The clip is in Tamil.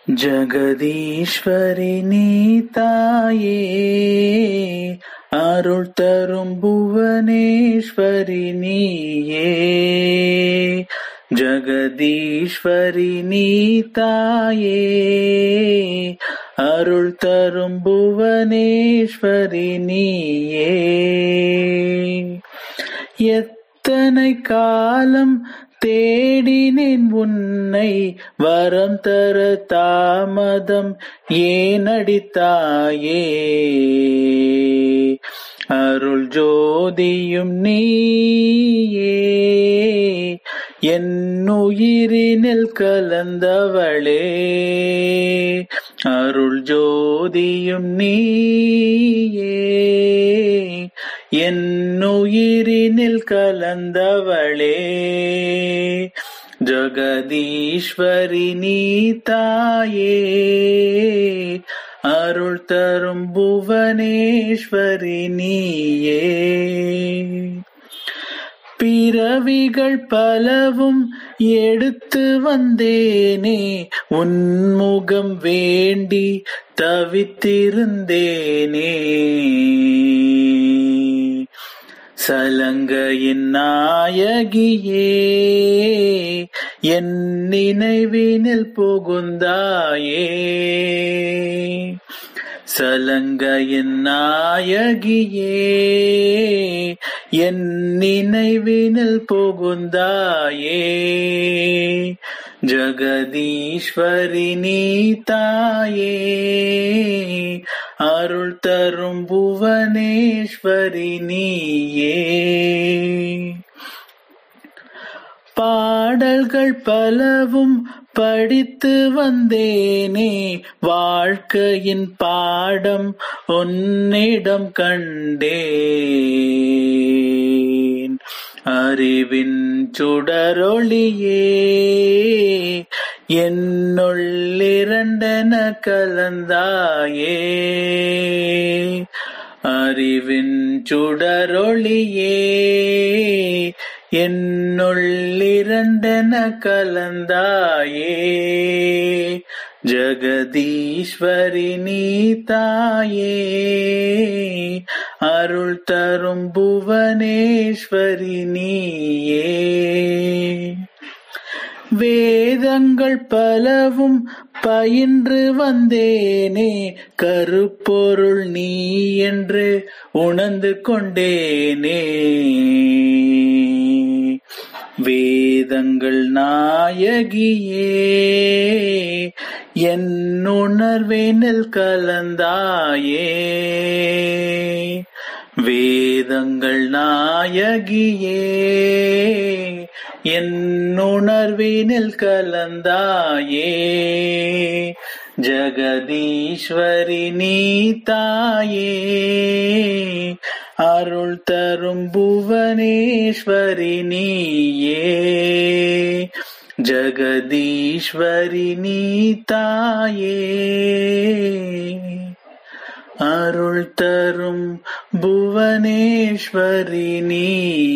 ஜகதீஸ்வரி நீ தாயே அருள் தரும் புவனேஸ்வரி நீயே ஜகதீஸ்வரி நீ தாயே அருள் தரும் புவனேஸ்வரி நீயே எத்தனை காலம் தேடினேன் உன்னை வரம் தர தாமதம் ஏனடித்தாயே அருள் ஜோதியும் நீயே என் உயிரினில் கலந்தவளே அருள் ஜோதியும் நீயே என் உயிரினில் கலந்தவளே ஜகதீஸ்வரி நீ தாயே அருள் தரும் புவனேஸ்வரி நீயே பிறவிகள் பலவும் எடுத்து வந்தேனே உன்முகம் வேண்டி தவித்திருந்தேனே சலங்கையின் நாயகியே என் நினைவினில் புகுந்தாயே சலங்கையின் நாயகியே என் நினைவினில் புகுந்தாயே ஜகதீஸ்வரி நீ தாயே அருள் தரும் புவனேஸ்வரி நீயே பாடல்கள் பலவும் படித்து வந்தேனே வாழ்க்கையின் பாடம் உன்னிடம் கண்டேன் அறிவின் சுடரொளியே என்னுள்ளிரண்டன கலந்தாயே அறிவின் சுடரொளியே என்னுள்ளிரண்டன கலந்தாயே ஜகதீஸ்வரி நீ தாயே அருள் தரும் புவனேஸ்வரி நீயே வேதங்கள் பலவும் பயின்று வந்தேனே கருப்பொருள் நீ என்று உணர்ந்து கொண்டேனே வேதங்கள் நாயகியே என் உணர்வேனில் கலந்தாயே வேதங்கள் நாயகியே என் உணர்வினில் கலந்தாயே ஜகதீஸ்வரி நீ தாயே அருள் தரும் புவனேஸ்வரி நீயே ஜகதீஸ்வரி நீ தாயே அருள் தரும் புவனேஸ்வரி நீயே